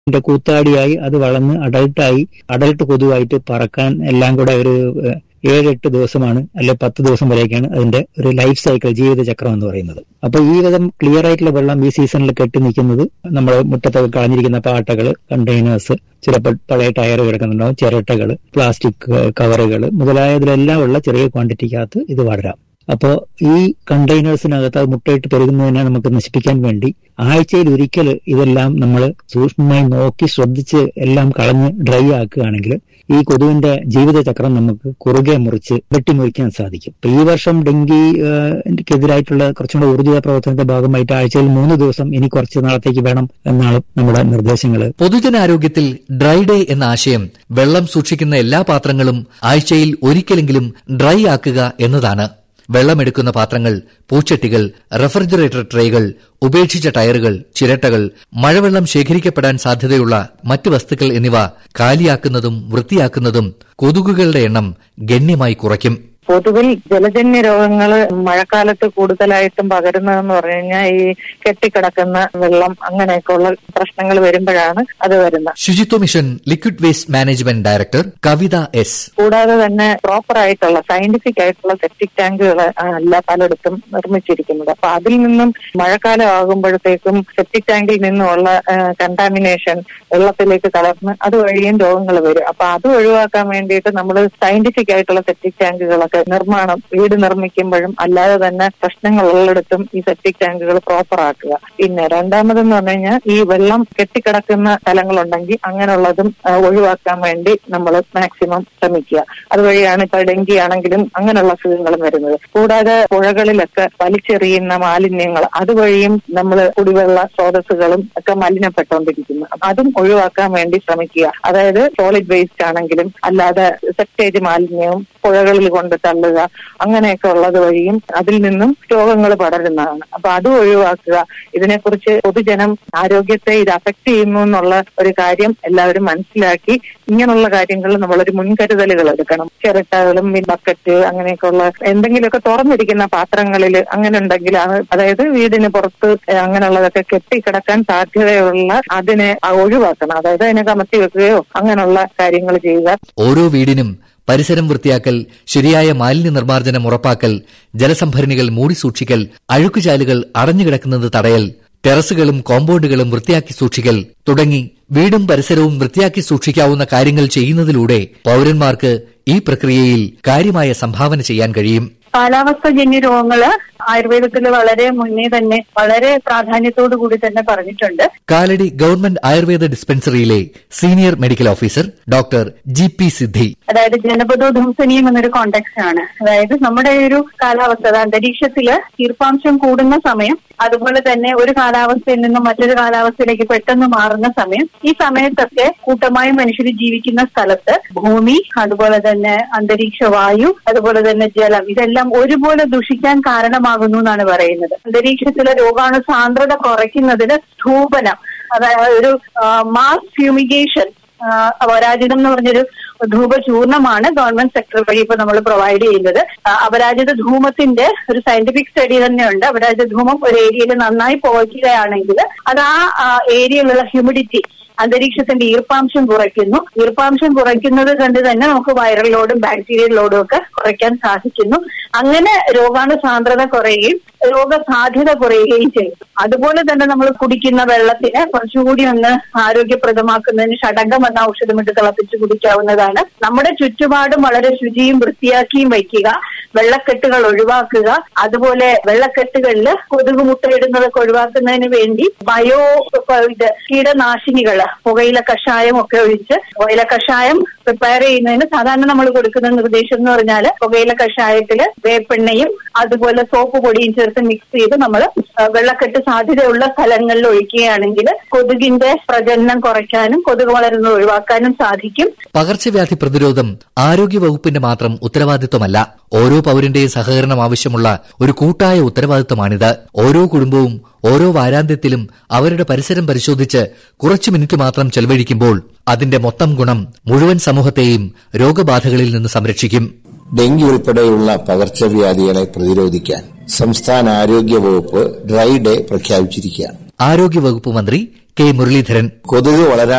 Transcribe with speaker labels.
Speaker 1: ന്റെ കൂത്താടിയായി അത് വളർന്ന് അഡൾട്ടായി അഡൾട്ട് കൊതുവായിട്ട് പറക്കാൻ എല്ലാം കൂടെ ഒരു ഏഹ്, ഏഴെട്ട് ദിവസമാണ് അല്ലെ പത്ത് ദിവസം വരെയൊക്കെയാണ് അതിന്റെ ഒരു ലൈഫ് സൈക്കിൾ ജീവിതചക്രം എന്ന് പറയുന്നത് അപ്പൊ ഈ വിധം ക്ലിയർ ആയിട്ടുള്ള വെള്ളം ഈ സീസണിൽ കെട്ടി നിൽക്കുന്നത് നമ്മൾ മുറ്റത്തൊക്കെ കളഞ്ഞിരിക്കുന്ന പാട്ടകൾ കണ്ടെയ്നേഴ്സ് ചിലപ്പോൾ പഴയ ടയർ കിടക്കുന്നുണ്ടാവും ചിരട്ടകൾ പ്ലാസ്റ്റിക് കവറുകൾ മുതലായതിലെല്ലാം ഉള്ള ചെറിയ ക്വാണ്ടിറ്റിക്കകത്ത് ഇത് വളരാം അപ്പോൾ ഈ കണ്ടെയ്നേഴ്സിനകത്ത് അത് മുട്ടയിട്ട് പെരുകുന്നതിനെ നമുക്ക് നശിപ്പിക്കാൻ വേണ്ടി ആഴ്ചയിൽ ഒരിക്കൽ ഇതെല്ലാം നമ്മൾ സൂക്ഷ്മമായി നോക്കി ശ്രദ്ധിച്ച് എല്ലാം കളഞ്ഞ് ഡ്രൈ ആക്കുകയാണെങ്കിൽ ഈ കൊതുവിന്റെ ജീവിതചക്രം നമുക്ക് കുറുകെ മുറിച്ച് വെട്ടിമുറിക്കാൻ സാധിക്കും ഇപ്പൊ ഈ വർഷം ഡെങ്കി എതിരായിട്ടുള്ള കുറച്ചും കൂടെ ഊർജിത പ്രവർത്തനത്തിന്റെ ഭാഗമായിട്ട് ആഴ്ചയിൽ മൂന്ന് ദിവസം ഇനി കുറച്ച് നാളത്തേക്ക് വേണം എന്നാണ് നമ്മുടെ നിർദ്ദേശങ്ങൾ
Speaker 2: പൊതുജനാരോഗ്യത്തിൽ ഡ്രൈ ഡേ എന്ന ആശയം വെള്ളം സൂക്ഷിക്കുന്ന എല്ലാ പാത്രങ്ങളും ആഴ്ചയിൽ ഒരിക്കലെങ്കിലും ഡ്രൈ ആക്കുക എന്നതാണ് വെള്ളമെടുക്കുന്ന പാത്രങ്ങൾ പൂച്ചട്ടികൾ റെഫ്രിജറേറ്റർ ട്രേകൾ ഉപേക്ഷിച്ച ടയറുകൾ ചിരട്ടകൾ മഴവെള്ളം ശേഖരിക്കപ്പെടാൻ സാധ്യതയുള്ള മറ്റ് വസ്തുക്കൾ എന്നിവ കാലിയാക്കുന്നതും വൃത്തിയാക്കുന്നതും കൊതുകുകളുടെ എണ്ണം ഗണ്യമായി കുറയ്ക്കും
Speaker 3: പൊതുവിൽ ജലജന്യ രോഗങ്ങൾ മഴക്കാലത്ത് കൂടുതലായിട്ടും പകരുന്നതെന്ന് പറഞ്ഞു കഴിഞ്ഞാൽ ഈ കെട്ടിക്കിടക്കുന്ന വെള്ളം അങ്ങനെയൊക്കെയുള്ള പ്രശ്നങ്ങൾ വരുമ്പോഴാണ് അത് വരുന്നത്
Speaker 2: Suchitwa mission liquid waste management director Kavitha S
Speaker 3: കൂടാതെ തന്നെ പ്രോപ്പർ ആയിട്ടുള്ള സയന്റിഫിക് ആയിട്ടുള്ള സെപ്റ്റിക് ടാങ്കുകൾ അല്ല പലയിടത്തും നിർമ്മിച്ചിരിക്കുന്നത് അപ്പൊ അതിൽ നിന്നും മഴക്കാലം ആകുമ്പോഴത്തേക്കും സെപ്റ്റിക് ടാങ്കിൽ നിന്നുമുള്ള കണ്ടാമിനേഷൻ വെള്ളത്തിലേക്ക് കലർന്ന് അതുവഴിയും രോഗങ്ങൾ വരും അപ്പൊ അത് ഒഴിവാക്കാൻ വേണ്ടിയിട്ട് നമ്മൾ സയന്റിഫിക് ആയിട്ടുള്ള സെപ്റ്റിക് ടാങ്കുകളൊക്കെ നിർമ്മാണം വീട് നിർമ്മിക്കുമ്പോഴും അല്ലാതെ തന്നെ പ്രശ്നങ്ങൾ ഉള്ളിടത്തും ഈ സെപ്റ്റിക് ടാങ്കുകൾ പ്രോപ്പർ ആക്കുക പിന്നെ രണ്ടാമതെന്ന് പറഞ്ഞു കഴിഞ്ഞാൽ ഈ വെള്ളം കെട്ടിക്കിടക്കുന്ന സ്ഥലങ്ങളുണ്ടെങ്കിൽ അങ്ങനെയുള്ളതും ആ, ഒഴിവാക്കാൻ വേണ്ടി നമ്മൾ മാക്സിമം ശ്രമിക്കുക അതുവഴിയാണ് ഇപ്പൊ ഡെങ്കി ആണെങ്കിലും അങ്ങനെയുള്ള അസുഖങ്ങളും വരുന്നത് കൂടാതെ പുഴകളിലൊക്കെ വലിച്ചെറിയുന്ന മാലിന്യങ്ങൾ അതുവഴിയും നമ്മൾ കുടിവെള്ള സ്രോതസ്സുകളും ഒക്കെ മലിനപ്പെട്ടുകൊണ്ടിരിക്കുന്നു അപ്പൊ അതും ഒഴിവാക്കാൻ വേണ്ടി ശ്രമിക്കുക അതായത് സോളിഡ് വേസ്റ്റ് ആണെങ്കിലും അല്ലാതെ സെപ്റ്റേജ് മാലിന്യവും പുഴകളിൽ കൊണ്ട് തള്ളുക അങ്ങനെയൊക്കെ ഉള്ളത് വഴിയും അതിൽ നിന്നും രോഗങ്ങൾ പടരുന്നതാണ് അപ്പൊ അത് ഒഴിവാക്കുക ഇതിനെക്കുറിച്ച് പൊതുജനം ആരോഗ്യത്തെ ഇത് അഫക്ട് ചെയ്യുന്നു എന്നുള്ള ഒരു കാര്യം എല്ലാവരും മനസ്സിലാക്കി ഇങ്ങനെയുള്ള കാര്യങ്ങളിൽ നമ്മളൊരു മുൻകരുതലുകൾ എടുക്കണം ചിരട്ടകളും ബക്കറ്റ് അങ്ങനെയൊക്കെയുള്ള എന്തെങ്കിലുമൊക്കെ തുറന്നിരിക്കുന്ന പാത്രങ്ങളിൽ അങ്ങനെ ഉണ്ടെങ്കിലാണ് അതായത് വീടിന് പുറത്ത് അങ്ങനെയുള്ളതൊക്കെ കെട്ടിക്കിടക്കാൻ സാധ്യതയുള്ള അതിനെ ഒഴിവാക്കണം അതായത് അതിനെ കമത്തി വെക്കുകയോ അങ്ങനെയുള്ള കാര്യങ്ങൾ ചെയ്യുക
Speaker 2: ഓരോ വീടിനും പരിസരം വൃത്തിയാക്കൽ ശരിയായ മാലിന്യ നിർമ്മാർജ്ജനം ഉറപ്പാക്കൽ ജലസംഭരണികൾ മൂടി സൂക്ഷിക്കൽ അഴുക്കുചാലുകൾ അടഞ്ഞുകിടക്കുന്നത് തടയൽ ടെറസുകളും കോമ്പൗണ്ടുകളും വൃത്തിയാക്കി സൂക്ഷിക്കൽ തുടങ്ങി വീടും പരിസരവും വൃത്തിയാക്കി സൂക്ഷിക്കാവുന്ന കാര്യങ്ങൾ ചെയ്യുന്നതിലൂടെ പൌരന്മാർക്ക് ഈ പ്രക്രിയയിൽ കാര്യമായ സംഭാവന ചെയ്യാൻ കഴിയും
Speaker 4: കാലാവസ്ഥജന്യ രോഗങ്ങള് ആയുർവേദത്തിൽ വളരെ മുന്നേ തന്നെ വളരെ പ്രാധാന്യത്തോടു കൂടി തന്നെ പറഞ്ഞിട്ടുണ്ട്
Speaker 2: കാലടി ഗവൺമെന്റ് ആയുർവേദ ഡിസ്പെൻസറിയിലെ senior medical officer doctor G P Siddhi
Speaker 4: അതായത് ജനപദോധംസനീയം എന്നൊരു കോണ്ടെക്സ്റ്റ് ആണ് അതായത് നമ്മുടെ ഒരു കാലാവസ്ഥ അത് അന്തരീക്ഷത്തില് ഈർപ്പാംശം കൂടുന്ന സമയം അതുപോലെ തന്നെ ഒരു കാലാവസ്ഥയിൽ നിന്നും മറ്റൊരു കാലാവസ്ഥയിലേക്ക് പെട്ടെന്ന് മാറുന്ന സമയം ഈ സമയത്തൊക്കെ കൂട്ടമായി മനുഷ്യർ ജീവിക്കുന്ന സ്ഥലത്ത് ഭൂമി അതുപോലെ തന്നെ അന്തരീക്ഷ വായു അതുപോലെ തന്നെ ജലം ഇതെല്ലാം ഒരുപോലെ ദുഷിക്കാൻ കാരണമാകുന്നു എന്നാണ് പറയുന്നത് അന്തരീക്ഷത്തിലെ രോഗാണു സാന്ദ്രത കുറയ്ക്കുന്നതിന് ധൂപനം അതായത് ഒരു മാസ് ഫ്യൂമിഗേഷൻ അപരാജിതം എന്ന് പറഞ്ഞൊരു ധൂപചൂർണമാണ് ഗവൺമെന്റ് സെക്ടർ വഴി ഇപ്പൊ നമ്മൾ പ്രൊവൈഡ് ചെയ്യുന്നത് ആ, അപരാജിത ധൂമത്തിന്റെ ഒരു സയന്റിഫിക് സ്റ്റഡി തന്നെയുണ്ട് അപരാജിത ധൂമം ഒരു ഏരിയയിൽ നന്നായി പുകയ്ക്കുകയാണെങ്കിൽ അത് ആ ഏരിയയിലുള്ള ഹ്യൂമിഡിറ്റി അന്തരീക്ഷത്തിന്റെ ഈർപ്പാംശം കുറയ്ക്കുന്നു ഈർപ്പാംശം കുറയ്ക്കുന്നത് കൊണ്ട് തന്നെ നമുക്ക് വൈറൽ ലോഡും ബാക്ടീരിയൽ ലോഡും ഒക്കെ കുറയ്ക്കാൻ സാധിക്കുന്നു അങ്ങനെ രോഗാണു സാന്ദ്രത കുറയുകയും രോഗസാധ്യത കുറയുകയും ചെയ്യും അതുപോലെ തന്നെ നമ്മൾ കുടിക്കുന്ന വെള്ളത്തിന് കുറച്ചുകൂടി ഒന്ന് ആരോഗ്യപ്രദമാക്കുന്നതിന് ഷടകം എന്ന ഔഷധമിട്ട് തിളപ്പിച്ച് കുടിക്കാവുന്നതാണ് നമ്മുടെ ചുറ്റുപാടും വളരെ ശുചിയും വൃത്തിയാക്കിയും വയ്ക്കുക വെള്ളക്കെട്ടുകൾ ഒഴിവാക്കുക അതുപോലെ വെള്ളക്കെട്ടുകളിൽ കൊതുക് മുട്ടയിടുന്നതൊക്കെ ഒഴിവാക്കുന്നതിന് വേണ്ടി ബയോ ഇത് കീടനാശിനികൾ പുകയില കഷായം ഒക്കെ ഒഴിച്ച് പുകയില കഷായം പ്രിപ്പയർ ചെയ്യുന്നതിന് സാധാരണ നമ്മൾ കൊടുക്കുന്ന നിർദ്ദേശം എന്ന് പറഞ്ഞാൽ പുകയില കഷായത്തില് വേപ്പെണ്ണയും അതുപോലെ സോപ്പ് പൊടിയും ചേർത്ത് മിക്സ് ചെയ്ത് നമ്മൾ വെള്ളക്കെട്ട് സാധ്യതയുള്ള സ്ഥലങ്ങളിൽ ഒഴിക്കുകയാണെങ്കിൽ കൊതുകിന്റെ പ്രജനനം കുറയ്ക്കാനും കൊതുക് വളരുന്നത് ഒഴിവാക്കാനും സാധിക്കും
Speaker 2: പകർച്ചവ്യാധി പ്രതിരോധം ആരോഗ്യവകുപ്പിന്റെ മാത്രം ഉത്തരവാദിത്വമല്ല ഓരോ പൌരന്റെയും സഹകരണം ആവശ്യമുള്ള ഒരു കൂട്ടായ ഉത്തരവാദിത്വമാണിത് ഓരോ കുടുംബവും ഓരോ വാരാന്ത്യത്തിലും അവരുടെ പരിസരം പരിശോധിച്ച് കുറച്ചു മിനിറ്റ് മാത്രം ചെലവഴിക്കുമ്പോൾ അതിന്റെ മൊത്തം ഗുണം മുഴുവൻ സമൂഹത്തെയും രോഗബാധകളിൽ നിന്ന് സംരക്ഷിക്കും
Speaker 5: ഡെങ്കി ഉൾപ്പെടെയുള്ള പകർച്ചവ്യാധികളെ പ്രതിരോധിക്കാൻ സംസ്ഥാന ആരോഗ്യ വകുപ്പ് ഡ്രൈ ഡേ പ്രഖ്യാപിച്ചിരിക്കുകയാണ്
Speaker 2: ആരോഗ്യവകുപ്പ് മന്ത്രി കെ മുരളീധരൻ
Speaker 5: കൊതുക് വളരാൻ